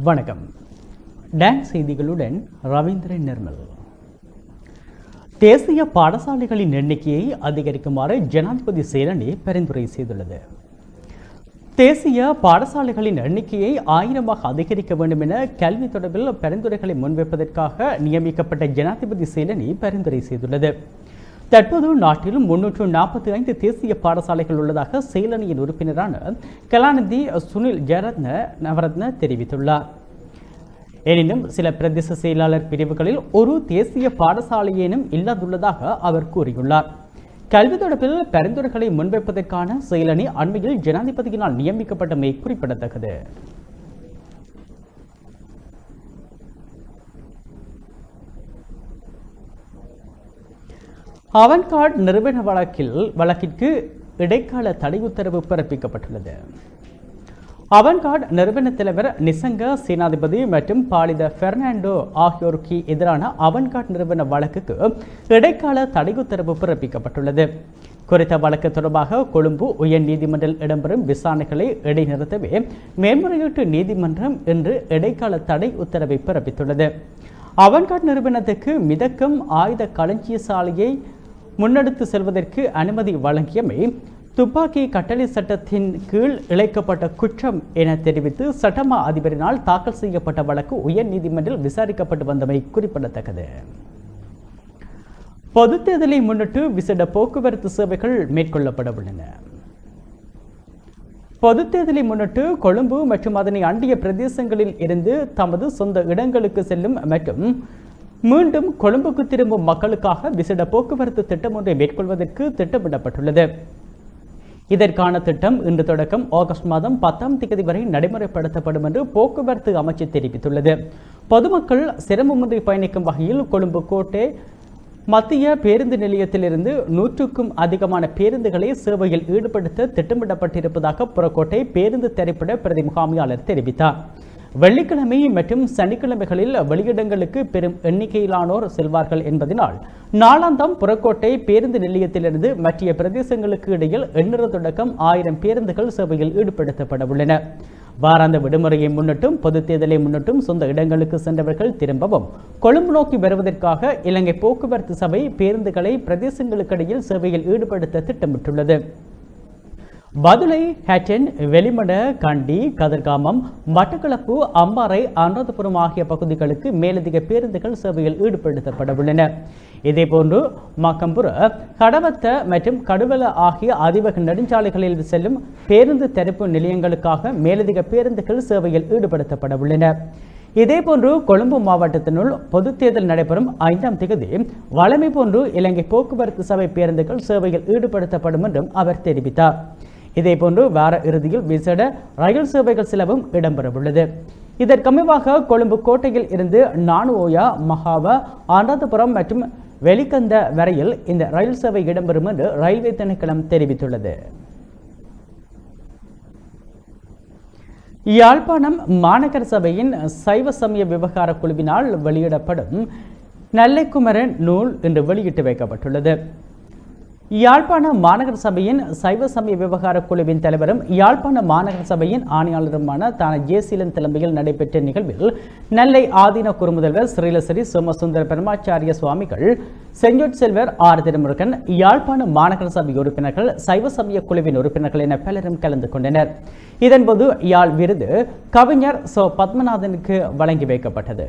வணக்கம் டான்ஸ் செய்திகளுடன் ரவீந்திரன் நிர்மல் தேசிய பாடசாலைகளின் எண்ணிக்கையை அதிகரிக்குமாறு ஜனாதிபதி சேரணி பரிந்துரை செய்துள்ளது தேசிய பாடசாலைகளின் எண்ணிக்கையை ஆயிரமாக அதிகரிக்க வேண்டும் என கல்வி தொடர்பில் பரிந்துரைகளை முன்வைப்பதற்காக நியமிக்கப்பட்ட ஜனாதிபதி சேலனி பரிந்துரை செய்துள்ளது தற்போது நாட்டில் முன்னூற்று நாற்பத்தி ஐந்து தேசிய பாடசாலைகள் உள்ளதாக செயலணியின் உறுப்பினரான கலாநிதி சுனில் ஜெயரத்ன நவரத்ன தெரிவித்துள்ளார் எனினும் சில பிரதேச செயலாளர் பிரிவுகளில் ஒரு தேசிய பாடசாலையேனும் இல்லாதுள்ளதாக அவர் கூறியுள்ளார் கல்வி தொடர்பில் பரிந்துரைகளை முன்வைப்பதற்கான செயலணி அண்மையில் ஜனாதிபதியினால் நியமிக்கப்பட்டமை குறிப்பிடத்தக்கது அவன்கார்ட் நிறுவன வழக்கில் வழக்கிற்கு இடைக்கால தடை உத்தரவு பிறப்பிக்கப்பட்டுள்ளது அவன்கார்ட் நிறுவன தலைவர் நிசங்க சேனாதிபதி மற்றும் பாலித பெர்னாண்டோ ஆகியோருக்கு எதிரான அவன்கார்ட் நிறுவன வழக்குக்கு இடைக்கால தடை உத்தரவு பிறப்பிக்கப்பட்டுள்ளது குறித்த வழக்கு தொடர்பாக கொழும்பு உயர் நீதிமன்றில் இடம்பெறும் விசாரணைகளை இடைநிறுத்தவே மேல்முறையீட்டு நீதிமன்றம் இன்று இடைக்கால தடை உத்தரவை பிறப்பித்துள்ளது அவன்கார்ட் நிறுவனத்துக்கு மிதக்கும் ஆயுத களஞ்சிய சாலையை முன்னெடுத்து செல்வதற்கு அனுமதி வழங்கியமை துப்பாக்கி கட்டளை சட்டத்தின் கீழ் இழைக்கப்பட்ட குற்றம் என தெரிவித்து சட்டமா அதிபரினால் தாக்கல் செய்யப்பட்ட வழக்கு உயர் நீதிமன்றில் விசாரிக்கப்பட்டு வந்தமை குறிப்பிடத்தக்கது பொதுத் தேர்தலை முன்னிட்டு விசேட போக்குவரத்து சேவைகள் மேற்கொள்ளப்பட உள்ளன பொதுத் தேர்தலை முன்னிட்டு கொழும்பு மற்றும் அதனை அண்டிய பிரதேசங்களில் இருந்து தமது சொந்த இடங்களுக்கு செல்லும் மற்றும் மீண்டும் கொழும்புக்கு திரும்பும் மக்களுக்காக விசேட போக்குவரத்து திட்டம் ஒன்றை மேற்கொள்வதற்கு திட்டமிடப்பட்டுள்ளது இதற்கான திட்டம் இன்று தொடக்கம் ஆகஸ்ட் மாதம் பத்தாம் தேதி வரை நடைமுறைப்படுத்தப்படும் என்று போக்குவரத்து அமைச்சு தெரிவித்துள்ளது பொதுமக்கள் சிரமமின்றி பயணிக்கும் வகையில் கொழும்பு கோட்டை மத்திய பேருந்து நிலையத்திலிருந்து நூற்றுக்கும் அதிகமான பேருந்துகளை சேவையில் ஈடுபடுத்த திட்டமிடப்பட்டிருப்பதாக புறக்கோட்டை பேருந்து திரைப்பட பிரதி முகாமியாளர் தெரிவித்தார் வெள்ளிக்கிழமை மற்றும் சனிக்கிழமைகளில் வெளியிடங்களுக்கு பெரும் எண்ணிக்கையிலானோர் செல்வார்கள் என்பதனால் நாளாந்தம் புறக்கோட்டை பேருந்து நிலையத்திலிருந்து மற்ற பிரதேசங்களுக்கு இடையில் எண்ணூறு தொடக்கம் ஆயிரம் பேருந்துகள் சேவையில் ஈடுபடுத்தப்பட உள்ளன வாராந்த விடுமுறையை முன்னிட்டும் பொதுத் தேர்தலை முன்னிட்டும் சொந்த இடங்களுக்கு சென்றவர்கள் திரும்பவும் கொழும்பு நோக்கி வருவதற்காக இலங்கை போக்குவரத்து சபை பேருந்துகளை பிரதேசங்களுக்கிடையில் சேவையில் ஈடுபடுத்த திட்டமிட்டுள்ளது பதுளை ஹேட்டன் வெளிமட கண்டி கதிர்காமம் மட்டக்களப்பு அம்பாறை அனுராதபுரம் ஆகிய பகுதிகளுக்கு மேலதிக பேருந்துகள் சேவையில் ஈடுபடுத்தப்பட உள்ளன இதேபோன்று மாக்கம்புர கடவத்த மற்றும் கடுவல ஆகிய அதிவக நெடுஞ்சாலைகளில் செல்லும் பேருந்து தரப்பு நிலையங்களுக்காக மேலதிக பேருந்துகள் சேவையில் ஈடுபடுத்தப்பட உள்ளன இதேபோன்று கொழும்பு மாவட்டத்தினுள் பொதுத் தேர்தல் நடைபெறும் ஐந்தாம் தேதி வளமை போன்று இலங்கை போக்குவரத்து சபை பேருந்துகள் சேவையில் ஈடுபடுத்தப்படும் என்றும் அவர் தெரிவித்தார் இதேபோன்று வார இறுதியில் விசேட ரயில் சேவைகள் சிலவும் இடம்பெறவுள்ளது இதற்கமைவாக கொழும்பு கோட்டையில் இருந்து நானுஓயா மகாவ அனுராதபுரம் மற்றும் வெளிக்கந்த வரையில் இந்த ரயில் சேவை இடம்பெறும் என்று ரயில்வே திணைக்களம் தெரிவித்துள்ளது யாழ்ப்பாணம் மாநகர சபையின் சைவ சமய விவகார குழுவினால் வெளியிடப்படும் நல்லைக்குமரன் நூல் இன்று வெளியிட்டு வைக்கப்பட்டுள்ளது யாழ்ப்பாண மாநகர சபையின் சைவ சமய விவகார குழுவின் தலைவரும் யாழ்ப்பாண மாநகர சபையின் ஆணையாளருமான தான ஜேசீலன் தலைமையில் நடைபெற்ற நிகழ்வில் நெல்லை ஆதீன குறுமுதல்வர் ஸ்ரீலசரி சோமசுந்தர பெருமாச்சாரிய சுவாமிகள் செஞ்சோட் செல்வர் ஆர் திருமுருகன் யாழ்ப்பாண மாநகர சபை உறுப்பினர்கள் சைவ சமய குழுவின் உறுப்பினர்கள் என பலரும் கலந்து கொண்டனர் இதன்போது யாழ் விருது கவிஞர் சோ பத்மநாதனுக்கு வழங்கி வைக்கப்பட்டது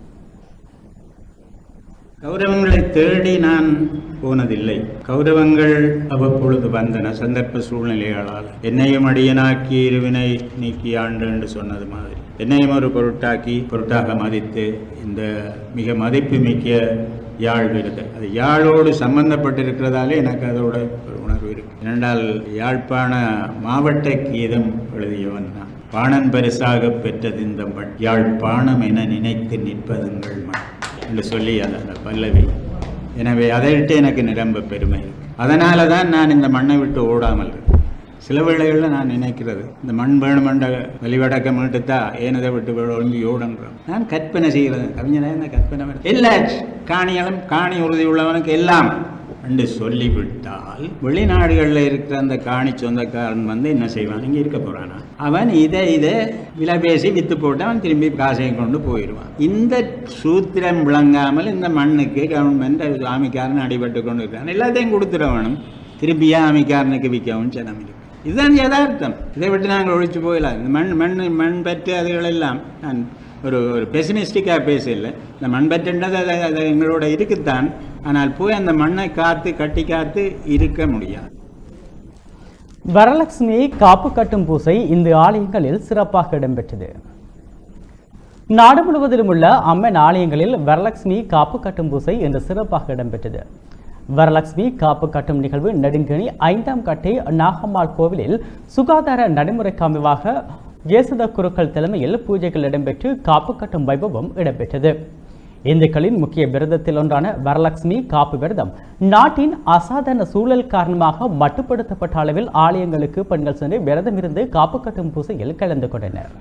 கௌரவங்களை தேடி நான் போனதில்லை கௌரவங்கள் அவ்வப்பொழுது வந்தன சந்தர்ப்ப சூழ்நிலைகளால் என்னையும் அடியனாக்கி இருவினை நீக்கி ஆண்டு என்று சொன்னது மாதிரி என்னையும் ஒரு பொருட்டாக்கி பொருட்டாக மதித்து இந்த மிக மதிப்பு மிக்க யாழ் விருது அது யாழோடு சம்பந்தப்பட்டிருக்கிறதாலே எனக்கு அதோட ஒரு உணர்வு இருக்கு ஏனென்றால் யாழ்ப்பாண மாவட்ட கீதம் எழுதியவன் நான் பாணன் பரிசாக பெற்றது இந்த மண் யாழ்ப்பாணம் என நினைத்து நிற்பதுங்கள் மண் என்று சொல்லி அந்த அந்த பல்லவி எனவே அதைவிட்டு எனக்கு நிரம்ப பெருமை அதனால தான் நான் இந்த மண்ணை விட்டு ஓடாமல் இருக்கேன் சில வேளைகளில் நான் நினைக்கிறது இந்த மண் வேணுமென்ற வெளிவடக்கம் மட்டுத்தா ஏனதை விட்டு ஒழுங்கி ஓடுன்றோம் நான் கற்பனை செய்கிறது கவிஞனாக இந்த கற்பனை பண்ண- எல்லா காணிகளும் காணி உறுதி உள்ளவனுக்கு எல்லாம் என்று சொல்லிவிட்டால் வெளிநாடுகளில் இருக்கிற அந்த காணி சொந்தக்காரன் வந்து என்ன செய்வான் இங்கே இருக்க போகிறானா அவன் இதை இதை விலை பேசி விற்று போட்டு அவன் திரும்பி காசையும் கொண்டு போயிடுவான் இந்த சூத்திரம் விளங்காமல் இந்த மண்ணுக்கு கவர்மெண்ட் ஆமிக்காரன் அடிபட்டு கொண்டு இருக்கான் எல்லாத்தையும் கொடுத்துட வேணும் திரும்பியா ஆமிக்காரனுக்கு விற்கவும் ஜனம் இருக்கு இதுதான் யதார்த்தம் இதை விட்டு நாங்கள் ஒழிச்சு போயிடலாம் இந்த மண் மண் மண் பற்று அதுகளெல்லாம் நான் ஒரு ஒரு பெசிமிஸ்டிக்காக பேசல இந்த மண் பற்றுன்றது அது அது எங்களோட இருக்குத்தான் ஆனால் போய் அந்த மண்ணை காத்து கட்டி காத்து இருக்க முடியாது வரலட்சுமி காப்பு கட்டும் பூசை இந்த ஆலயங்களில் சிறப்பாக இடம்பெற்றது நாடு முழுவதிலும் உள்ள அம்மன் ஆலயங்களில் வரலட்சுமி காப்பு கட்டும் பூசை இன்று சிறப்பாக இடம்பெற்றது வரலட்சுமி காப்பு கட்டும் நிகழ்வு நெடுங்கணி ஐந்தாம் கட்டை நாகம்மாள் கோவிலில் சுகாதார நடைமுறைக்கு அமைவாக இயேசுத குருக்கள் தலைமையில் பூஜைகள் இடம்பெற்று காப்பு கட்டும் வைபவம் இடம்பெற்றது இந்துக்களின் முக்கிய விரதத்தில் ஒன்றான வரலட்சுமி காப்பு விரதம் நாட்டின் அசாதாரண சூழல் காரணமாக மட்டுப்படுத்தப்பட்ட அளவில் ஆலயங்களுக்கு பெண்கள் சென்று விரதம் இருந்து காப்பு கட்டும் பூசையில் கலந்து கொண்டனர்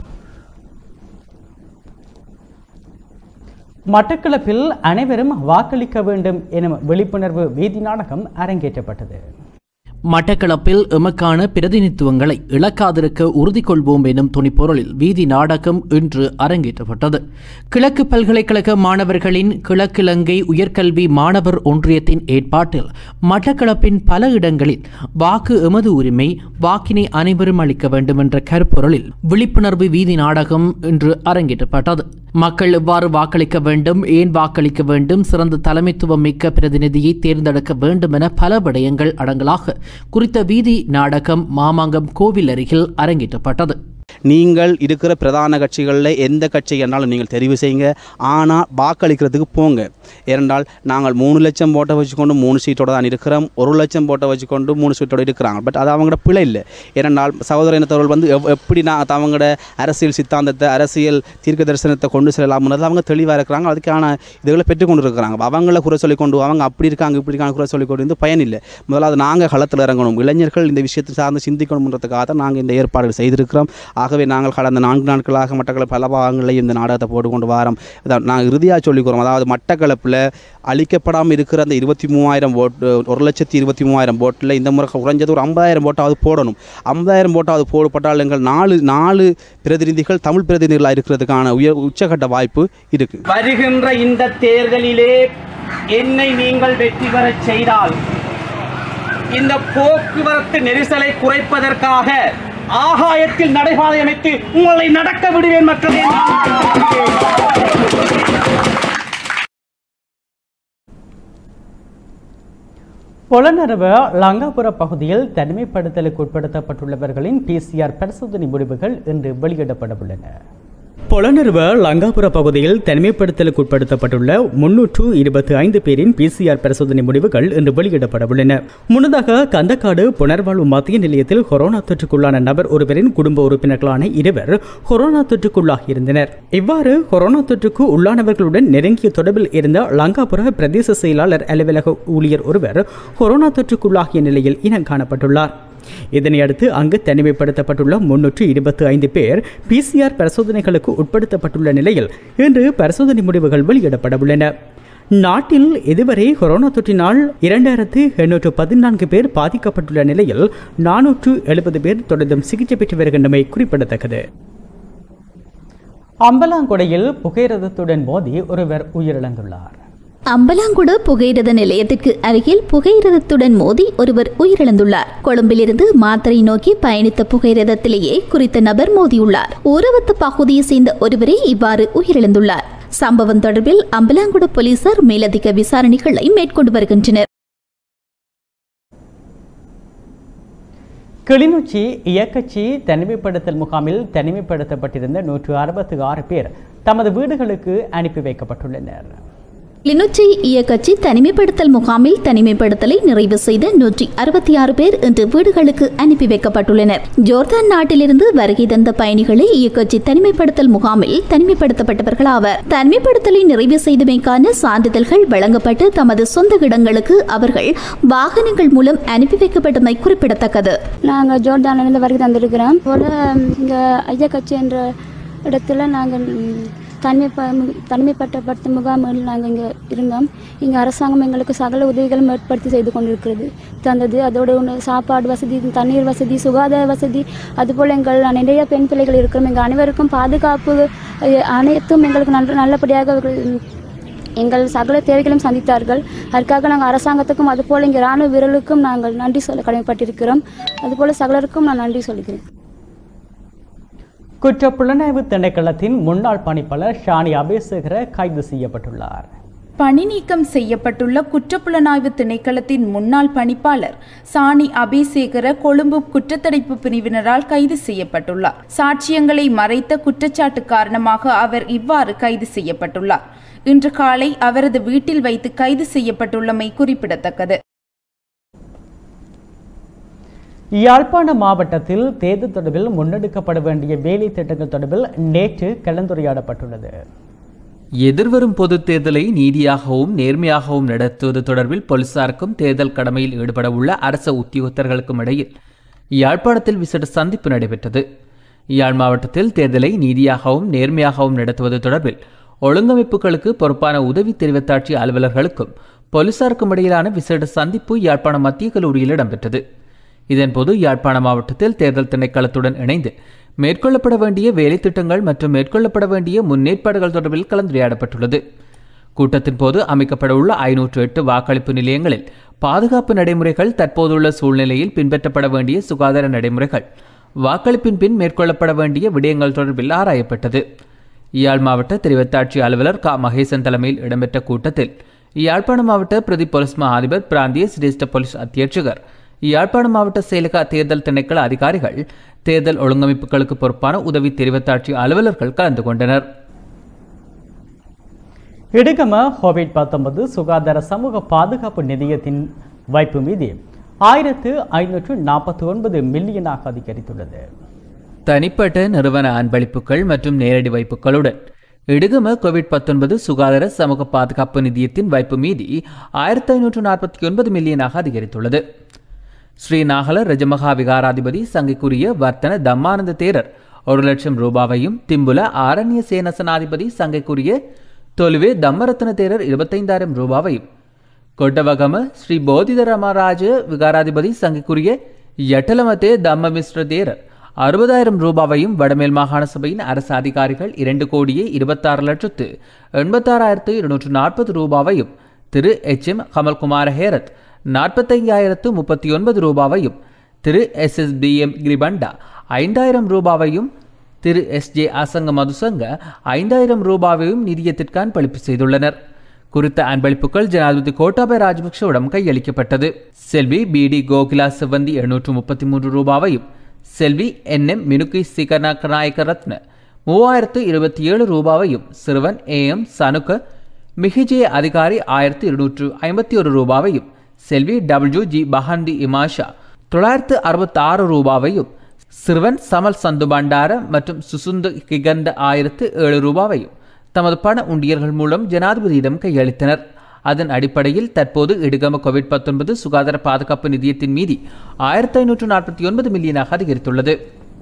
மட்டக்களப்பில் அனைவரும் வாக்களிக்க வேண்டும் எனும் விழிப்புணர்வு வீதி நாடகம் அரங்கேற்றப்பட்டது மட்டக்களப்பில் எமக்கான பிரதிநிதித்துவங்களை இழக்காதிருக்க உறுதி கொள்வோம் எனும் துணிப்பொருளில் வீதி நாடகம் இன்று அரங்கேற்றப்பட்டது கிழக்கு பல்கலைக்கழக மாணவர்களின் கிழக்கிழங்கை உயர்கல்வி மாணவர் ஒன்றியத்தின் ஏற்பாட்டில் மட்டக்களப்பின் பல இடங்களில் வாக்கு எமது உரிமை வாக்கினை அனைவரும் அளிக்க வேண்டும் என்ற கருப்பொருளில் விழிப்புணர்வு வீதி நாடகம் இன்று அரங்கேற்றப்பட்டது மக்கள் எவ்வாறு வாக்களிக்க வேண்டும் ஏன் வாக்களிக்க வேண்டும் சிறந்த தலைமைத்துவம் மிக்க பிரதிநிதியை தேர்ந்தெடுக்க வேண்டும் என பல விடயங்கள் அடங்கலாக குறித்த வீதி நாடகம் மாமாங்கம் கோவில் அருகில் அரங்கேற்றப்பட்டது நீங்கள் இருக்கிற பிரதான கட்சிகளில் எந்த கட்சி என்றாலும் நீங்கள் தெரிவு செய்யுங்க ஆனால் வாக்களிக்கிறதுக்கு போங்க ஏனென்றால் நாங்கள் மூணு லட்சம் போட்டை வச்சுக்கொண்டு மூணு சீட்டோட தான் இருக்கிறோம் ஒரு லட்சம் போட்டை வச்சுக்கொண்டு மூணு சீட்டோட இருக்கிறாங்க பட் அது அவங்களோட பிழை இல்லை ஏனென்றால் சகோதர இனத்தவர்கள் வந்து எவ் எப்படி நான் அவங்களோட அரசியல் சித்தாந்தத்தை அரசியல் தீர்க்க தரிசனத்தை கொண்டு செல்லலாம்ன்றது அவங்க தெளிவாக இருக்கிறாங்க அதுக்கான இதுகளை பெற்றுக்கொண்டு இருக்கிறாங்க அவங்கள குறை சொல்லி கொண்டு அவங்க அப்படி இருக்காங்க இப்படி இருக்காங்க குறை சொல்லி கொண்டு வந்து பயன் இல்லை முதலாவது நாங்கள் களத்தில் இறங்கணும் இளைஞர்கள் இந்த விஷயத்தை சார்ந்து சிந்திக்கணுன்றதுக்காக தான் நாங்கள் இந்த ஏற்பாடுகள் செய்திருக்கிறோம் ஆகவே நாங்கள் கடந்த நான்கு நாட்களாக மட்டக்களப்பு பல பாகங்களில் இந்த நாடகத்தை போட்டுக்கொண்டு வாரம் இதான் நாங்கள் இறுதியாக சொல்லிக்கிறோம் அதாவது மட்டக்களப்பில் அளிக்கப்படாமல் இருக்கிற அந்த இருபத்தி மூவாயிரம் ஓட்டு ஒரு லட்சத்தி இருபத்தி மூவாயிரம் ஓட்டில் இந்த முறை குறைஞ்சது ஒரு ஐம்பதாயிரம் ஓட்டாவது போடணும் ஐம்பதாயிரம் ஓட்டாவது போடப்பட்டால் எங்கள் நாலு நாலு பிரதிநிதிகள் தமிழ் பிரதிநிதிகளாக இருக்கிறதுக்கான உயர் உச்சகட்ட வாய்ப்பு இருக்குது வருகின்ற இந்த தேர்தலிலே என்னை நீங்கள் வெற்றி பெறச் செய்தால் இந்த போக்குவரத்து நெரிசலை குறைப்பதற்காக ஆகாயத்தில் நடைபாதை அமைத்து உங்களை நடக்க விடுவேன் மற்றும் பொலனரவ லங்காபுர பகுதியில் தனிமைப்படுத்தலுக்கு உட்படுத்தப்பட்டுள்ளவர்களின் பிசிஆர் பரிசோதனை முடிவுகள் இன்று வெளியிடப்பட உள்ளன பொலனருவ லங்காபுர பகுதியில் தனிமைப்படுத்தலுக்கு உட்படுத்தப்பட்டுள்ள முன்னூற்று இருபத்தி ஐந்து பேரின் பிசிஆர் பரிசோதனை முடிவுகள் இன்று வெளியிடப்பட உள்ளன முன்னதாக கந்தக்காடு புனர்வாழ்வு மத்திய நிலையத்தில் கொரோனா தொற்றுக்குள்ளான நபர் ஒருவரின் குடும்ப உறுப்பினர்களான இருவர் கொரோனா தொற்றுக்குள்ளாகி இருந்தனர் இவ்வாறு கொரோனா தொற்றுக்கு உள்ளானவர்களுடன் நெருங்கிய தொடர்பில் இருந்த லங்காபுர பிரதேச செயலாளர் அலுவலக ஊழியர் ஒருவர் கொரோனா தொற்றுக்குள்ளாகிய நிலையில் இனம் காணப்பட்டுள்ளார் இதனையடுத்து அங்கு தனிமைப்படுத்தப்பட்டுள்ள முன்னூற்று இருபத்தி ஐந்து பேர் பிசிஆர் பரிசோதனைகளுக்கு உட்படுத்தப்பட்டுள்ள நிலையில் இன்று பரிசோதனை முடிவுகள் வெளியிடப்பட உள்ளன நாட்டில் இதுவரை கொரோனா தொற்றினால் இரண்டாயிரத்து எண்ணூற்று பதினான்கு பேர் பாதிக்கப்பட்டுள்ள நிலையில் நானூற்று எழுபது பேர் தொடர்ந்தும் சிகிச்சை பெற்று வருகின்றமை குறிப்பிடத்தக்கது அம்பலாங்குடையில் புகையிரதத்துடன் மோதி ஒருவர் உயிரிழந்துள்ளார் அம்பலாங்குடு புகையிரத நிலையத்திற்கு அருகில் புகையிரதத்துடன் மோதி ஒருவர் உயிரிழந்துள்ளார் கொழும்பிலிருந்து மாத்தரை நோக்கி பயணித்த புகையிரதத்திலேயே குறித்த நபர் மோதியுள்ளார் ஊரவத்த பகுதியை சேர்ந்த ஒருவரே இவ்வாறு உயிரிழந்துள்ளார் சம்பவம் தொடர்பில் அம்பலாங்குடு போலீசார் மேலதிக விசாரணைகளை மேற்கொண்டு வருகின்றனர் கிளிநொச்சி இயக்கச்சி தனிமைப்படுத்தல் முகாமில் தனிமைப்படுத்தப்பட்டிருந்த நூற்று அறுபத்தி ஆறு பேர் தமது வீடுகளுக்கு அனுப்பி வைக்கப்பட்டுள்ளனர் கிளிநொச்சி இயக்கச்சி தனிமைப்படுத்தல் முகாமில் தனிமைப்படுத்தலை நிறைவு செய்த நூற்றி அறுபத்தி ஆறு பேர் இன்று வீடுகளுக்கு அனுப்பி வைக்கப்பட்டுள்ளனர் ஜோர்தான் நாட்டிலிருந்து வருகை தந்த பயணிகளை இயக்கச்சி தனிமைப்படுத்தல் முகாமில் தனிமைப்படுத்தப்பட்டவர்கள் ஆவர் தனிமைப்படுத்தலை நிறைவு செய்தமைக்கான சான்றிதழ்கள் வழங்கப்பட்டு தமது சொந்த இடங்களுக்கு அவர்கள் வாகனங்கள் மூலம் அனுப்பி வைக்கப்பட்டமை குறிப்பிடத்தக்கது நாங்கள் ஜோர்தான்லேருந்து வருகை தந்திருக்கிறோம் போல் இங்கே ஐயக்கட்சி என்ற இடத்துல நாங்கள் தனிமை தனிமைப்பட்டப்படுத்த முகாமில் நாங்கள் இங்கே இருந்தோம் இங்கே அரசாங்கம் எங்களுக்கு சகல உதவிகளும் ஏற்படுத்தி செய்து கொண்டிருக்கிறது தந்தது அதோட ஒன்று சாப்பாடு வசதி தண்ணீர் வசதி சுகாதார வசதி அதுபோல் எங்கள் நிறைய பெண் பிள்ளைகள் இருக்கிறோம் எங்கள் அனைவருக்கும் பாதுகாப்பு அஹ், அனைத்தும் எங்களுக்கு நல்ல நல்லபடியாக அவர்கள் எங்கள் சகல தேவைகளும் சந்தித்தார்கள் அதற்காக நாங்கள் அரசாங்கத்துக்கும் அதுபோல் இங்கே இராணுவ வீரர்களுக்கும் நாங்கள் நன்றி சொல்ல கடமைப்பட்டிருக்கிறோம் அதுபோல் சகலருக்கும் நான் நன்றி சொல்கிறேன் குற்ற புலனாய்வு திணைக்களத்தின் முன்னாள் பணிப்பாளர் ஷானி அபேசகர கைது செய்யப்பட்டுள்ளார் பணி நீக்கம் செய்யப்பட்டுள்ள குற்றப்புலனாய்வு திணைக்களத்தின் முன்னாள் பணிப்பாளர் சாணி அபிசேகர கொழும்பு குற்றத்தடுப்பு பிரிவினரால் கைது செய்யப்பட்டுள்ளார் சாட்சியங்களை மறைத்த குற்றச்சாட்டு காரணமாக அவர் இவ்வாறு கைது செய்யப்பட்டுள்ளார் இன்று காலை அவரது வீட்டில் வைத்து கைது செய்யப்பட்டுள்ளமை குறிப்பிடத்தக்கது யாழ்ப்பாண மாவட்டத்தில் தேர்தல் தொடர்பில் முன்னெடுக்கப்பட வேண்டிய வேலை திட்டங்கள் தொடர்பில் நேற்று கலந்துரையாடப்பட்டுள்ளது எதிர்வரும் பொதுத் தேர்தலை நீதியாகவும் நேர்மையாகவும் நடத்துவது தொடர்பில் போலீசாருக்கும் தேர்தல் கடமையில் ஈடுபட உள்ள அரச உத்தியோகத்தர்களுக்கும் இடையில் யாழ்ப்பாணத்தில் விசேட சந்திப்பு நடைபெற்றது யாழ் மாவட்டத்தில் தேர்தலை நீதியாகவும் நேர்மையாகவும் நடத்துவது தொடர்பில் ஒழுங்கமைப்புகளுக்கு பொறுப்பான உதவி தெரிவத்தாட்சி அலுவலர்களுக்கும் போலீசாருக்கும் இடையிலான விசேட சந்திப்பு யாழ்ப்பாணம் மத்திய கல்லூரியில் இடம்பெற்றது இதன்போது யாழ்ப்பாண மாவட்டத்தில் தேர்தல் திணைக்களத்துடன் இணைந்து மேற்கொள்ளப்பட வேண்டிய வேலைத்திட்டங்கள் மற்றும் மேற்கொள்ளப்பட வேண்டிய முன்னேற்பாடுகள் தொடர்பில் கலந்துரையாடப்பட்டுள்ளது கூட்டத்தின் போது அமைக்கப்பட உள்ள ஐநூற்று எட்டு வாக்களிப்பு நிலையங்களில் பாதுகாப்பு நடைமுறைகள் தற்போதுள்ள சூழ்நிலையில் பின்பற்றப்பட வேண்டிய சுகாதார நடைமுறைகள் வாக்களிப்பின் பின் மேற்கொள்ளப்பட வேண்டிய விடயங்கள் தொடர்பில் ஆராயப்பட்டது யாழ் மாவட்ட தெரிவத்தாட்சி அலுவலர் க மகேசன் தலைமையில் இடம்பெற்ற கூட்டத்தில் யாழ்ப்பாண மாவட்ட பிரதி போலீஸ் மா அதிபர் பிராந்திய சிரேஷ்ட போலீஸ் அத்தியட்சகர் யாழ்ப்பாண மாவட்ட செயலக தேர்தல் திணைக்கள அதிகாரிகள் தேர்தல் ஒழுங்கமைப்புகளுக்கு பொறுப்பான உதவி தெரிவத்தாட்சி அலுவலர்கள் கலந்து கொண்டனர் இடுகம கோவிட் பத்தொன்பது சுகாதார சமூக பாதுகாப்பு நிதியத்தின் வைப்பு மீது ஆயிரத்து ஐநூற்று நாற்பத்தி ஒன்பது மில்லியனாக அதிகரித்துள்ளது தனிப்பட்ட நிறுவன அன்பளிப்புகள் மற்றும் நேரடி வைப்புகளுடன் இடுகம கோவிட் பத்தொன்பது சுகாதார சமூக பாதுகாப்பு நிதியத்தின் வைப்பு மீதி ஆயிரத்தி ஐநூற்று நாற்பத்தி ஒன்பது மில்லியனாக அதிகரித்துள்ளது ஸ்ரீ நாகல ரஜமகா விகாராதிபதி சங்கைக்குரிய வர்த்தன தம்மானந்த தேரர் ஒரு லட்சம் ரூபாவையும் திம்புல ஆரண்ய சேனசனாதிபதி சங்கைக்குரிய தொலுவே தம்மரத்ன தேரர் இருபத்தைந்தாயிரம் ரூபாவையும் கொட்டவகம ஸ்ரீ போதிதரமராஜ விகாராதிபதி சங்கைக்குரிய யட்டலமத்தே தம்மமிஸ்ர தேரர் அறுபதாயிரம் ரூபாவையும் வடமேல் மாகாண சபையின் அரசு அதிகாரிகள் இரண்டு கோடியே இருபத்தாறு லட்சத்து எண்பத்தாறாயிரத்து இருநூற்று நாற்பது ரூபாவையும் திரு எச் எம் கமல்குமார ஹேரத் நாற்பத்தையாயிரத்து முப்பத்தி ஒன்பது ரூபாவையும் திரு S S P M Giribanda ஐந்தாயிரம் ரூபாவையும் திரு எஸ் ஜே அசங்க மதுசங்க ஐந்தாயிரம் ரூபாவையும் நிதியத்திற்கு அன்பளிப்பு செய்துள்ளனர் குறித்த அன்பளிப்புகள் ஜனாதிபதி கோட்டாபய ராஜபக்ஷவிடம் கையளிக்கப்பட்டது செல்வி பி டி கோகிலா சிவந்தி எழுநூற்று முப்பத்தி மூன்று ரூபாவையும் செல்வி என் எம் மினுக்கி சிகர்நாக நாயக்க ரத்ன மூவாயிரத்து இருபத்தி ஏழு ரூபாவையும் சிறுவன் ஏ எம் சனுக்க மிகிஜய அதிகாரி ஆயிரத்து இருநூற்று ஐம்பத்தி ஒரு ரூபாவையும் செல்வி டபிள்யூ ஜி பஹாண்டி இமாஷா தொள்ளாயிரத்து அறுபத்தி ஆறு ரூபாவையும் சிறுவன் சமல் சந்து பண்டார மற்றும் சுசுந்து கிகந்த ஆயிரத்து ஏழு ரூபாவையும் தமது பண உண்டியல்கள் மூலம் ஜனாதிபதியிடம் கையளித்தனர் அதன் அடிப்படையில் தற்போது இடுகம கோவிட் பத்தொன்பது சுகாதார பாதுகாப்பு நிதியத்தின் மீதி ஆயிரத்தி ஐநூற்று நாற்பத்தி ஒன்பது மில்லியனாக அதிகரித்துள்ளது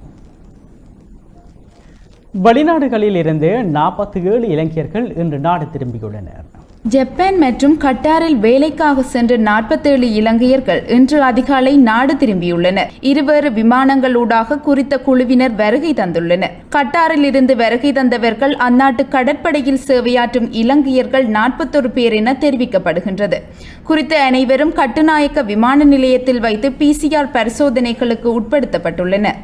வெளிநாடுகளில் இருந்து நாற்பத்தி ஏழு இளைஞர்கள் இன்று நாடு திரும்பியுள்ளனர் ஜப்பான் மற்றும் கட்டாரில் வேலைக்காக சென்ற நாற்பத்தேழு இலங்கையர்கள் இன்று அதிகாலை நாடு திரும்பியுள்ளனர் இருவேறு விமானங்களூடாக குறித்த குழுவினர் வருகை தந்துள்ளனர் கட்டாரில் இருந்து வருகை தந்தவர்கள் அந்நாட்டு கடற்படையில் சேவையாற்றும் இலங்கையர்கள் நாற்பத்தொரு பேர் என தெரிவிக்கப்படுகின்றது குறித்த அனைவரும் கட்டுநாயக்க விமான நிலையத்தில் வைத்து பிசிஆர் பரிசோதனைகளுக்கு உட்படுத்தப்பட்டுள்ளனர்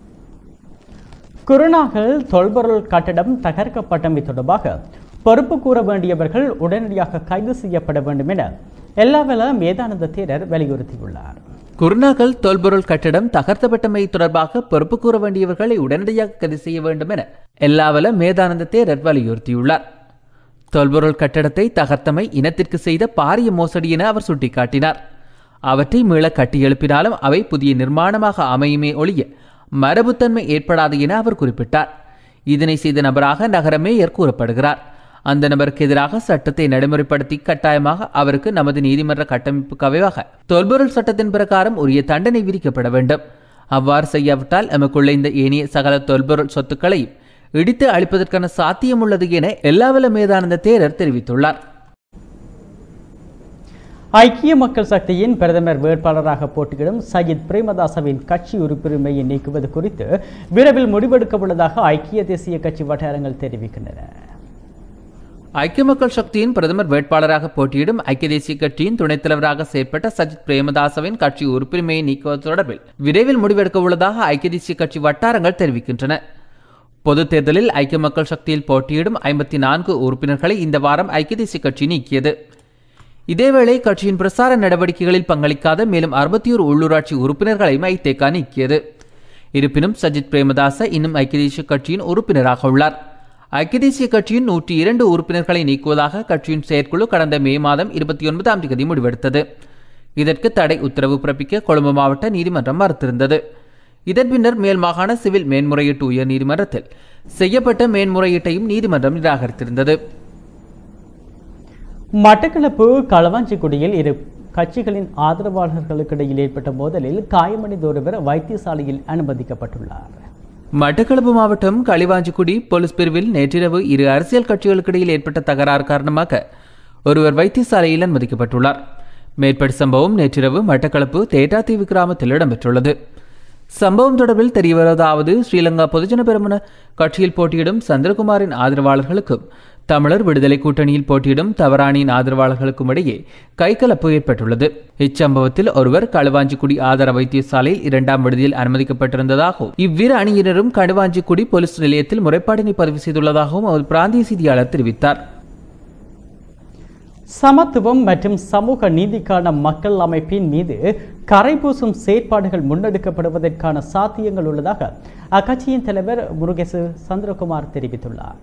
குருநாகல் தொல்பொருள் கட்டடம் தகர்க்கப்பட்டமை தொடர்பாக பொறுப்பு கூற வேண்டியவர்கள் உடனடியாக கைது செய்யப்பட வேண்டும் என எல்லாவல மேதானந்த தேரர் வலியுறுத்தியுள்ளார் குருநாகல் தொல்பொருள் கட்டடம் தகர்த்தப்பட்டமை தொடர்பாக பொறுப்பு கூற வேண்டியவர்களை உடனடியாக கைது செய்ய வேண்டும் என எல்லாவல மேதானந்த தேரர் வலியுறுத்தியுள்ளார் தொல்பொருள் கட்டடத்தை தகர்த்தமை இனத்திற்கு செய்த பாரிய மோசடி என அவர் சுட்டிக்காட்டினார் அவற்றை மீள கட்டி எழுப்பினாலும் அவை புதிய நிர்மாணமாக அமையுமே ஒழிய மரபுத்தன்மை ஏற்படாது என அவர் குறிப்பிட்டார் இதனை செய்த நபராக நகர மேயர் கூறப்படுகிறார் அந்த நபருக்கு எதிராக சட்டத்தை நடைமுறைப்படுத்தி கட்டாயமாக அவருக்கு நமது நீதிமன்ற கட்டமைப்புக்கு அமைவாக தொல்பொருள் சட்டத்தின் பிரகாரம் உரிய தண்டனை விதிக்கப்பட வேண்டும் அவ்வாறு செய்யாவிட்டால் எமக்குள்ள இந்த ஏனைய சகல தொல்பொருள் சொத்துக்களையும் இடித்து அழிப்பதற்கான சாத்தியம் உள்ளது என எல்லாவல மேதானந்த தேரர் தெரிவித்துள்ளார் ஐக்கிய மக்கள் சக்தியின் பிரதமர் வேட்பாளராக போட்டியிடும் சஜித் பிரேமதாசவின் கட்சி உறுப்புரிமையை நீக்குவது குறித்து விரைவில் முடிவெடுக்க உள்ளதாக ஐக்கிய தேசிய கட்சி வட்டாரங்கள் தெரிவிக்கின்றன ஐக்கிய மக்கள் சக்தியின் பிரதமர் வேட்பாளராக போட்டியிடும் ஐக்கிய தேசிய கட்சியின் துணைத் தலைவராக செயற்பட்ட சஜித் பிரேமதாசவின் கட்சி உறுப்புரிமையை நீக்குவது தொடர்பில் விரைவில் முடிவெடுக்க உள்ளதாக ஐக்கிய தேசிய கட்சி வட்டாரங்கள் தெரிவிக்கின்றன பொதுத் தேர்தலில் ஐக்கிய மக்கள் சக்தியில் போட்டியிடும் ஐம்பத்தி நான்கு உறுப்பினர்களை இந்த வாரம் ஐக்கிய தேசிய கட்சி நீக்கியது இதேவேளை கட்சியின் பிரசார நடவடிக்கைகளில் பங்களிக்காத மேலும் அறுபத்தி ஒரு உள்ளூராட்சி உறுப்பினர்களையும் ஐதேகா நீக்கியது இருப்பினும் சஜித் பிரேமதாச இன்னும் ஐக்கிய தேசிய கட்சியின் உறுப்பினராக உள்ளார் ஐக்கிய தேசிய கட்சியின் நூற்றி இரண்டு உறுப்பினர்களை நீக்குவதாக கட்சியின் செயற்குழு கடந்த மே மாதம் இருபத்தி ஒன்பதாம் தேதி முடிவெடுத்தது இதற்கு தடை உத்தரவு பிறப்பிக்க கொழும்பு மாவட்ட நீதிமன்றம் மறுத்திருந்தது இதன் பின்னர் மேல் மாகாண சிவில் மேன்முறையீட்டு உயர் நீதிமன்றத்தில் செய்யப்பட்ட மேன்முறையீட்டையும் நீதிமன்றம் நிராகரித்திருந்தது மட்டக்களப்பு களவாஞ்சிக்குடியில் இரு கட்சிகளின் ஆதரவாளர்களுக்கு இடையில் ஏற்பட்ட மோதலில் காயமடைந்த ஒருவர் வைத்தியசாலையில் அனுமதிக்கப்பட்டுள்ளார் மட்டக்களப்பு மாவட்டம் களிவாஞ்சிக்குடி போலீஸ் பிரிவில் நேற்றிரவு இரு அரசியல் கட்சிகளுக்கு இடையில் ஏற்பட்ட தகராறு காரணமாக ஒருவர் வைத்தியசாலையில் அனுமதிக்கப்பட்டுள்ளார் மேற்படி சம்பவம் நேற்றிரவு மட்டக்களப்பு தேட்டாத்தீவு கிராமத்தில் இடம்பெற்றுள்ளது சம்பவம் தொடர்பில் தெரியவருவதாவது ஸ்ரீலங்கா பொதுஜன பெருமன கட்சியில் போட்டியிடும் சந்திரகுமாரின் ஆதரவாளர்களுக்கும் தமிழர் விடுதலை கூட்டணியில் போட்டியிடும் தவறானியின் ஆதரவாளர்களுக்கும் இடையே கைகலப்பு ஏற்பட்டுள்ளது இச்சம்பவத்தில் ஒருவர் களுவாஞ்சிக்குடி ஆதார வைத்தியசாலையில் இரண்டாம் விடுதியில் அனுமதிக்கப்பட்டிருந்ததாகவும் இவ்விரு அணியினரும் களுவாஞ்சிக்குடி போலீஸ் நிலையத்தில் முறைப்பாடினை பதிவு செய்துள்ளதாகவும் அவர் பிராந்திய செய்தியாளர் தெரிவித்தார் சமத்துவம் மற்றும் சமூக நீதிக்கான மக்கள் அமைப்பின் மீது கரைபூசும் செயற்பாடுகள் முன்னெடுக்கப்படுவதற்கான சாத்தியங்கள் உள்ளதாக அக்கட்சியின் தலைவர் முருகேசு சந்திரகுமார் தெரிவித்துள்ளார்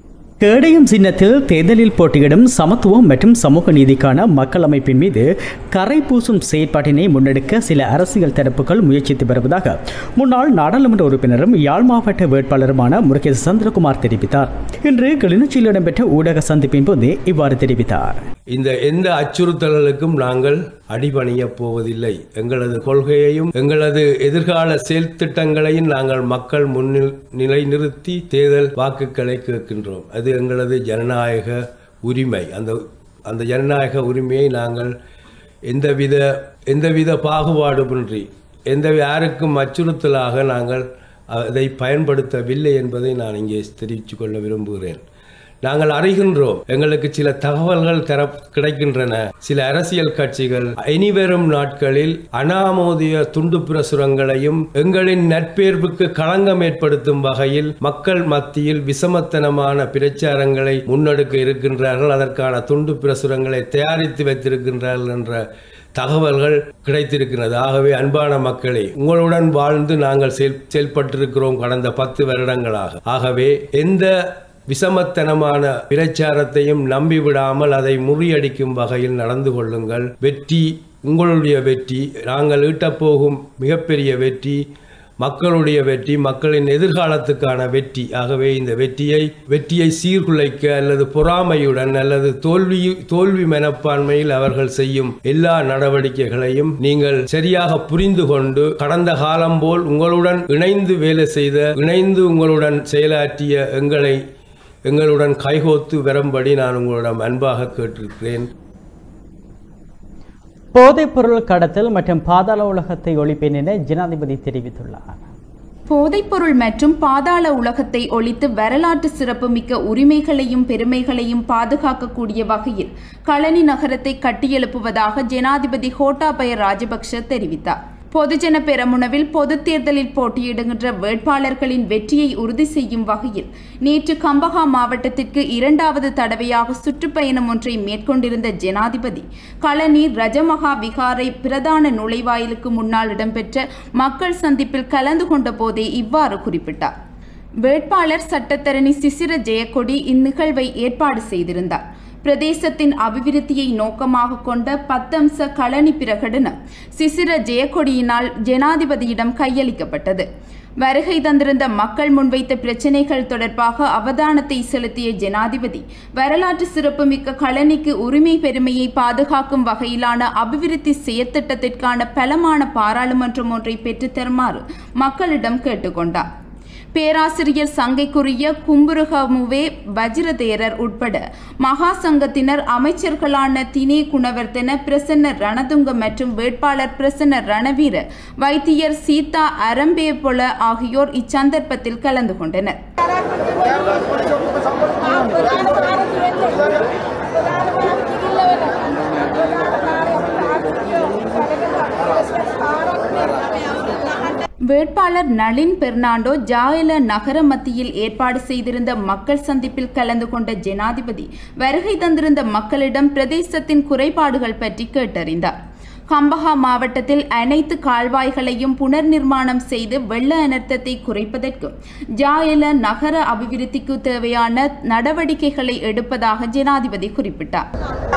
கேடயம் சின்னத்தில் தேர்தலில் போட்டியிடும் சமத்துவம் மற்றும் சமூக நீதிக்கான மக்கள் அமைப்பின் மீது கரை பூசும் செயற்பாட்டினை முன்னெடுக்க சில அரசியல் தரப்புகள் முயற்சித்து வருவதாக முன்னாள் நாடாளுமன்ற உறுப்பினரும் யாழ் மாவட்ட வேட்பாளருமான முருகேச சந்திரகுமார் தெரிவித்தார் இன்று கிளிநொச்சியில் இடம்பெற்ற ஊடக சந்திப்பின் போது இவ்வாறு தெரிவித்தார் இந்த எந்த அச்சுறுத்தல்களுக்கும் நாங்கள் அடிபணிய போவதில்லை எங்களது கொள்கையையும் எங்களது எதிர்கால செயல் திட்டங்களையும் நாங்கள் மக்கள் முன்னில் நிலைநிறுத்தி தேர்தல் வாக்குகளை கேட்கின்றோம் அது எங்களது ஜனநாயக உரிமை அந்த அந்த ஜனநாயக உரிமையை நாங்கள் எந்தவித எந்தவித பாகுபாடுமின்றி எந்த யாருக்கும் அச்சுறுத்தலாக நாங்கள் அதை பயன்படுத்தவில்லை என்பதை நான் இங்கே தெரிவித்துக் கொள்ள விரும்புகிறேன் நாங்கள் அறிகின்றோம் எங்களுக்கு சில தகவல்கள் தர கிடைக்கின்றன சில அரசியல் கட்சிகள் இனிவரும் நாட்களில் அனாமோதிய துண்டு பிரசுரங்களையும் எங்களின் நட்பேர்வுக்கு களங்கம் ஏற்படுத்தும் வகையில் மக்கள் மத்தியில் விசமத்தனமான பிரச்சாரங்களை முன்னெடுக்க இருக்கின்றார்கள் அதற்கான துண்டு பிரசுரங்களை தயாரித்து வைத்திருக்கின்றார்கள் என்ற தகவல்கள் கிடைத்திருக்கிறது ஆகவே அன்பான மக்களே உங்களுடன் வாழ்ந்து நாங்கள் செயல் செயல்பட்டிருக்கிறோம் கடந்த பத்து வருடங்களாக ஆகவே எந்த விசமத்தனமான பிரச்சாரத்தையும் நம்பிவிடாமல் அதை முறியடிக்கும் வகையில் நடந்து கொள்ளுங்கள் வெற்றி உங்களுடைய வெற்றி நாங்கள் ஈட்டப்போகும் மிகப்பெரிய வெற்றி மக்களுடைய வெற்றி மக்களின் எதிர்காலத்துக்கான வெற்றி ஆகவே இந்த வெற்றியை வெற்றியை சீர்குலைக்க அல்லது பொறாமையுடன் அல்லது தோல்வி தோல்வி மனப்பான்மையில் அவர்கள் செய்யும் எல்லா நடவடிக்கைகளையும் நீங்கள் சரியாக புரிந்து கொண்டு கடந்த காலம் போல் உங்களுடன் இணைந்து வேலை செய்த இணைந்து உங்களுடன் செயலாற்றிய எங்களை எங்களுடன் கைகோத்து வரும்படி நான் உங்களிடம் அன்பாக கேட்டிருக்கிறேன் போதைப்பொருள் கடத்தல் மற்றும் பாதாள உலகத்தை ஒழிப்பேன் என ஜனாதிபதி தெரிவித்துள்ளார் போதைப்பொருள் மற்றும் பாதாள உலகத்தை ஒழித்து வரலாற்று சிறப்புமிக்க உரிமைகளையும் பெருமைகளையும் பாதுகாக்கக்கூடிய வகையில் களனி நகரத்தை கட்டியெழுப்புவதாக ஜனாதிபதி கோட்டாபய ராஜபக்ஷ தெரிவித்தார் பொதுஜன பெரமுனவில் பொதுத் தேர்தலில் போட்டியிடுகின்ற வேட்பாளர்களின் வெற்றியை உறுதி செய்யும் வகையில் நேற்று கம்பஹா மாவட்டத்திற்கு இரண்டாவது தடவையாக சுற்றுப்பயணம் ஒன்றை மேற்கொண்டிருந்த ஜனாதிபதி களனி ரஜமகா விகாரை பிரதான நுழைவாயிலுக்கு முன்னால் இடம்பெற்ற மக்கள் சந்திப்பில் கலந்து கொண்ட போதே இவ்வாறு குறிப்பிட்டார் வேட்பாளர் சட்டத்தரணி சிசிர ஜெயக்கொடி இந்நிகழ்வை ஏற்பாடு செய்திருந்தார் பிரதேசத்தின் அபிவிருத்தியை நோக்கமாக கொண்ட பத்தம்ச களனி பிரகடனம் சிசிர ஜெயக்கொடியினால் ஜனாதிபதியிடம் கையளிக்கப்பட்டது வருகை தந்திருந்த மக்கள் முன்வைத்த பிரச்சினைகள் தொடர்பாக அவதானத்தை செலுத்திய ஜனாதிபதி வரலாற்று சிறப்புமிக்க களனிக்கு உரிமை பெருமையை பாதுகாக்கும் வகையிலான அபிவிருத்தி செயற்திட்டத்திற்கான பலமான பாராளுமன்றம் ஒன்றை பெற்றுத்தருமாறு மக்களிடம் கேட்டுக்கொண்டார் பேராசிரியர் சங்கைக்குரிய கும்புருகமுவே வஜிரதேரர் உட்பட மகா சங்கத்தினர் அமைச்சர்களான தினே குணவர்த்தன பிரசன்ன ரணதுங்க மற்றும் வேட்பாளர் பிரசன்ன ரணவீர வைத்தியர் சீதா அரம்பேபொல ஆகியோர் இச்சந்தர்ப்பத்தில் கலந்து கொண்டனர் வேட்பாளர் நளின் பெர்னாண்டோ ஜாயல நகர மத்தியில் ஏற்பாடு செய்திருந்த மக்கள் சந்திப்பில் கலந்து கொண்ட ஜனாதிபதி வருகை தந்திருந்த மக்களிடம் பிரதேசத்தின் குறைபாடுகள் பற்றி கேட்டறிந்தார் கம்பஹா மாவட்டத்தில் அனைத்து கால்வாய்களையும் புனர் நிர்மாணம் செய்து வெள்ள அனர்த்தத்தை குறைப்பதற்கும் ஜாயல நகர அபிவிருத்திக்கு தேவையான நடவடிக்கைகளை எடுப்பதாக ஜனாதிபதி குறிப்பிட்டார்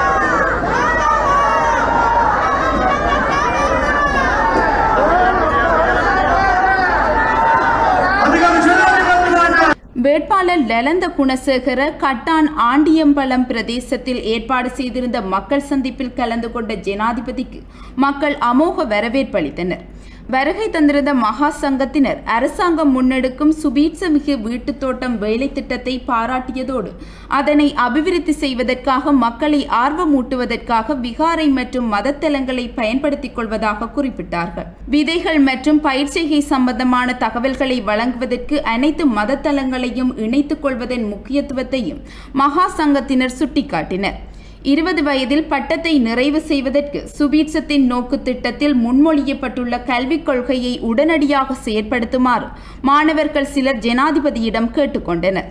வேட்பாளர் லலந்த குணசேகர கட்டான் ஆண்டியம்பலம் பிரதேசத்தில் ஏற்பாடு செய்திருந்த மக்கள் சந்திப்பில் கலந்து கொண்ட ஜனாதிபதிக்கு மக்கள் அமோக வரவேற்பு அளித்தனர் வருகை தந்திருந்த மகா சங்கத்தினர் அரசாங்கம் முன்னெடுக்கும் சுபீட்சமிகு வீட்டுத் தோட்டம் வேலை திட்டத்தை பாராட்டியதோடு அதனை அபிவிருத்தி செய்வதற்காக மக்களை ஆர்வமூட்டுவதற்காக விகாரை மற்றும் மதத்தலங்களை பயன்படுத்திக் கொள்வதாக குறிப்பிட்டார்கள் விதைகள் மற்றும் பயிற்சிகை சம்பந்தமான தகவல்களை வழங்குவதற்கு அனைத்து மதத்தலங்களையும் இணைத்துக் கொள்வதன் முக்கியத்துவத்தையும் மகா சங்கத்தினர் சுட்டிக்காட்டினர் இருபது வயதில் பட்டத்தை நிறைவு செய்வதற்கு சுபீட்சத்தின் நோக்கு திட்டத்தில் முன்மொழியப்பட்டுள்ள கல்விக் கொள்கையை உடனடியாக செயற்படுத்துமாறு மாணவர்கள் சிலர் ஜனாதிபதியிடம் கேட்டுக்கொண்டனர்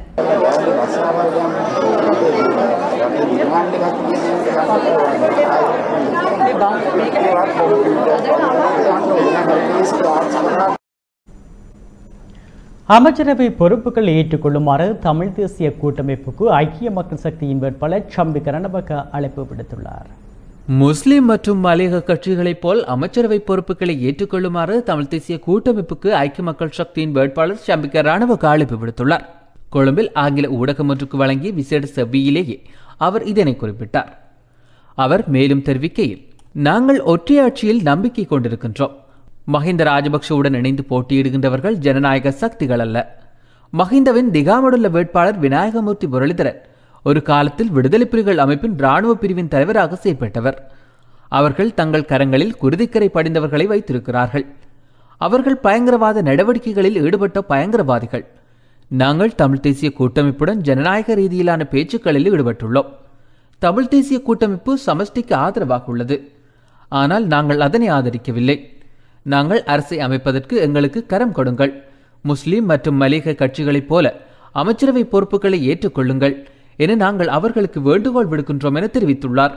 அமைச்சரவை பொறுப்புகளை ஏற்றுக்கொள்ளுமாறு தமிழ் தேசிய கூட்டமைப்புக்கு ஐக்கிய மக்கள் சக்தியின் வேட்பாளர் சம்பிக்க ரணபக்க அழைப்பு விடுத்துள்ளார் முஸ்லிம் மற்றும் மலையக கட்சிகளைப் போல் அமைச்சரவை பொறுப்புகளை ஏற்றுக்கொள்ளுமாறு தமிழ் தேசிய கூட்டமைப்புக்கு ஐக்கிய மக்கள் சக்தியின் வேட்பாளர் சம்பிக்க ராணுவ அழைப்பு விடுத்துள்ளார் கொழும்பில் ஆங்கில ஊடகம் ஒன்றுக்கு வழங்கிய விசேட செவ்வியிலேயே அவர் இதனை குறிப்பிட்டார் அவர் மேலும் தெரிவிக்கையில் நாங்கள் ஒற்றையாட்சியில் நம்பிக்கை கொண்டிருக்கின்றோம் மஹிந்த ராஜபக்ஷவுடன் இணைந்து போட்டியிடுகின்றவர்கள் ஜனநாயக சக்திகள் அல்ல மஹிந்தவின் திகாமடுள்ள வேட்பாளர் விநாயகமூர்த்தி முரளிதரன் ஒரு காலத்தில் விடுதலை புலிகள் அமைப்பின் இராணுவ பிரிவின் தலைவராக செயற்பட்டவர் அவர்கள் தங்கள் கரங்களில் குருதிக்கரை படிந்தவர்களை வைத்திருக்கிறார்கள் அவர்கள் பயங்கரவாத நடவடிக்கைகளில் ஈடுபட்ட பயங்கரவாதிகள் நாங்கள் தமிழ் தேசிய கூட்டமைப்புடன் ஜனநாயக ரீதியிலான பேச்சுக்களில் ஈடுபட்டுள்ளோம் தமிழ் தேசிய கூட்டமைப்பு சமஷ்டிக்கு ஆதரவாக உள்ளது ஆனால் நாங்கள் அதனை ஆதரிக்கவில்லை நாங்கள் அரசை அமைப்பதற்கு எங்களுக்கு கரம் கொடுங்கள் முஸ்லிம் மற்றும் மலிக கட்சிகளைப் போல அமைச்சரவை பொறுப்புகளை ஏற்றுக்கொள்ளுங்கள் என நாங்கள் அவர்களுக்கு வேண்டுகோள் விடுக்கின்றோம் என தெரிவித்துள்ளார்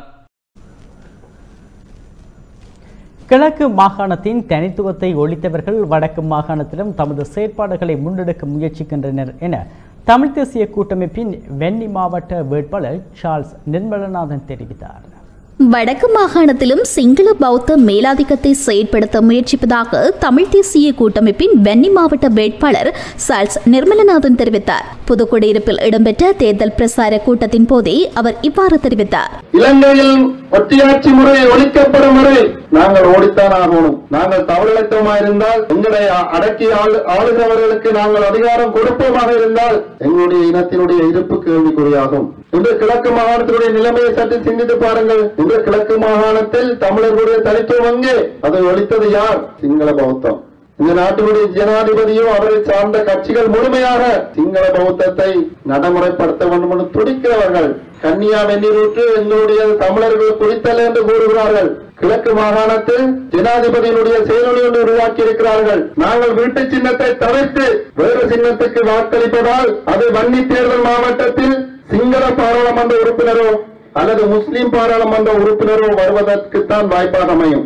கிழக்கு மாகாணத்தின் தனித்துவத்தை ஒழித்தவர்கள் வடக்கு மாகாணத்திலும் தமது செயற்பாடுகளை முன்னெடுக்க முயற்சிக்கின்றனர் என தமிழ் தேசிய கூட்டமைப்பின் வெண்ணி மாவட்ட வேட்பாளர் சார்ல்ஸ் நிர்மலநாதன் தெரிவித்தார் வடக்கு மாகாணத்திலும் சிங்கள பௌத்த மேலாதிக்கத்தை செயற்படுத்த முயற்சிப்பதாக தமிழ் தேசிய கூட்டமைப்பின் வெண்ணி மாவட்ட வேட்பாளர் சால்ஸ் நிர்மலநாதன் தெரிவித்தார் புதுக்குடியிருப்பில் இடம்பெற்ற தேர்தல் பிரசார கூட்டத்தின் போதே அவர் இவ்வாறு தெரிவித்தார் இலங்கையில் ஒற்றையாட்சி முறை ஒழிக்கப்படும் வரை நாங்கள் ஓடித்தான் ஆகணும் நாங்கள் தவறிழைத்தோமா இருந்தால் எங்களை அடக்கி ஆளு- ஆளுகிறவர்களுக்கு நாங்கள் அதிகாரம் கொடுப்போமாக இருந்தால் எங்களுடைய இனத்தினுடைய இருப்பு கேள்விக்குறியாகும் இன்று கிழக்கு மாகாணத்தினுடைய நிலைமையை சற்று சிந்தித்து பாருங்கள் இன்று கிழக்கு மாகாணத்தில் தமிழர்களுடைய தனித்துவம் எங்கே அதை ஒழித்தது யார் சிங்கள பௌத்தம் இந்த நாட்டினுடைய ஜனாதிபதியும் அவரை சார்ந்த கட்சிகள் முழுமையாக சிங்கள பௌத்தத்தை நடைமுறைப்படுத்த வேண்டும் என்று துடிக்கிறவர்கள் கன்னியா வெந்நீரூற்று எங்களுடைய தமிழர்கள் குறித்தல் என்று கூறுகிறார்கள் கிழக்கு மாகாணத்தில் ஜனாதிபதியினுடைய செயலொலி ஒன்று உருவாக்கி இருக்கிறார்கள் நாங்கள் வீட்டு சின்னத்தை தவிர்த்து வேறு சின்னத்துக்கு வாக்களிப்பதால் அது வன்னி தேர்தல் மாவட்டத்தில் சிங்கள பாராளுமன்ற உறுப்பினரோ அல்லது முஸ்லிம் பாராளுமன்ற உறுப்பினரோ வருவதற்குத்தான் வாய்ப்பாக அமையும்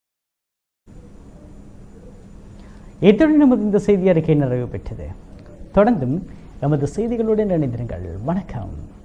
இத்துடன் நமது இந்த செய்தி அறிக்கை நிறைவு பெற்றது தொடர்ந்தும் எமது செய்திகளுடன் இணைந்திருங்கள் வணக்கம்